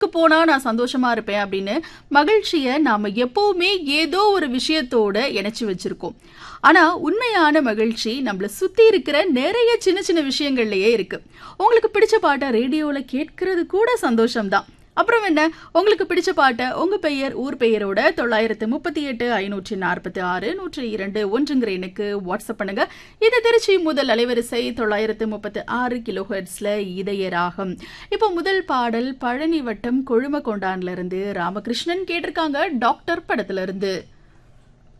போனா நான் சந்தோஷமா இருப்பேன் அப்படின்னு மகிழ்ச்சியை நாம எப்பவுமே ஏதோ ஒரு விஷயத்தோட இணைச்சு வச்சிருக்கோம் ஆனா உண்மையான மகிழ்ச்சி நம்மள சுத்தி இருக்கிற நிறைய சின்ன சின்ன விஷயங்கள்லயே இருக்கு உங்களுக்கு பிடிச்ச பாட்டை ரேடியோல கேட்கறது கூட சந்தோஷம்தான் அப்புறம் என்ன உங்களுக்கு பிடிச்ச பாட்டை உங்க பெயர் ஊர் பெயரோட தொள்ளாயிரத்து முப்பத்தி எட்டு ஐநூற்றி நாற்பத்தி ஆறு நூற்றி இரண்டு ஒன்றுங்கிற எண்ணுக்கு வாட்ஸ்அப் பண்ணுங்க இது திருச்சி முதல் அலைவரிசை தொள்ளாயிரத்து முப்பத்தி ஆறு கிலோ ஹெர்ட்ஸ்ல இதய ராகம் இப்போ முதல் பாடல் பழனி வட்டம் கொழும கொண்டான்ல இருந்து ராமகிருஷ்ணன் கேட்டிருக்காங்க டாக்டர் படத்துல இருந்து